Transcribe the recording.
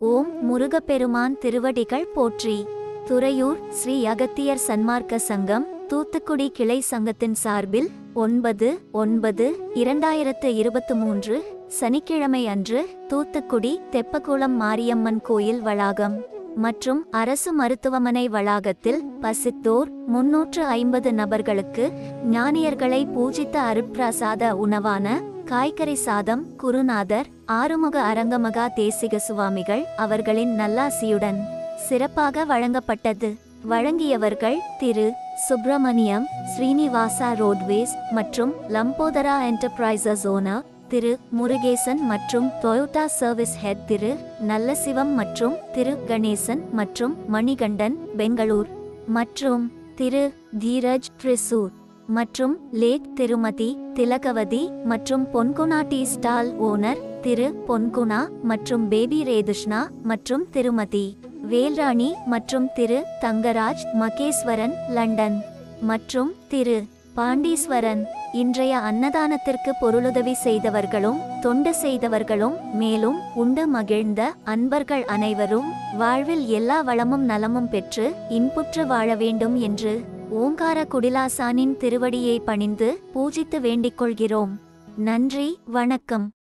ஓம் முருகப்பெருமான் திருவடிகள் போற்றி துறையூர் ஸ்ரீ அகத்தியர் சன்மார்க்க சங்கம் தூத்துக்குடி கிளை சங்கத்தின் சார்பில் ஒன்பது ஒன்பது இரண்டாயிரத்து இருபத்து மூன்று சனிக்கிழமை அன்று தூத்துக்குடி தெப்பக்குளம் மாரியம்மன் கோயில் வளாகம் மற்றும் அரசு மருத்துவமனை வளாகத்தில் பசித்தோர் முன்னூற்று ஐம்பது நபர்களுக்கு ஞானியர்களை பூஜித்த அருட்பிரசாத உணவான காய்கறி சாதம் குருநாதர் ஆறுமுக அரங்கமகா தேசிக சுவாமிகள் அவர்களின் நல்லாசியுடன் சிறப்பாக வழங்கப்பட்டது வழங்கியவர்கள் திரு சுப்பிரமணியம் ஸ்ரீனிவாசா ரோட்வேஸ் மற்றும் லம்போதரா என்டர்பிரைசஸ் ஓனர் திரு முருகேசன் மற்றும் டொயோட்டா சர்வீஸ் ஹெட் திரு நல்லசிவம் மற்றும் திரு கணேசன் மற்றும் மணிகண்டன் பெங்களூர் மற்றும் திரு தீரஜ் ட்ரிசூர் மற்றும் லேக் திருமதி திலகவதி மற்றும் பொன்குணா டீ ஸ்டால் ஓனர் திரு பொன்குணா மற்றும் பேபி ரேதுஷ்ணா மற்றும் திருமதி வேல்ராணி மற்றும் திரு தங்கராஜ் மகேஸ்வரன் லண்டன் மற்றும் திரு பாண்டீஸ்வரன் இன்றைய அன்னதானத்திற்கு பொருளுதவி செய்தவர்களும் தொண்டு செய்தவர்களும் மேலும் உண்டு மகிழ்ந்த அன்பர்கள் அனைவரும் வாழ்வில் எல்லா வளமும் நலமும் பெற்று இன்புற்று வாழ வேண்டும் என்று ஓங்கார குடிலாசானின் திருவடியை பணிந்து பூஜித்து வேண்டிக் கொள்கிறோம் நன்றி வணக்கம்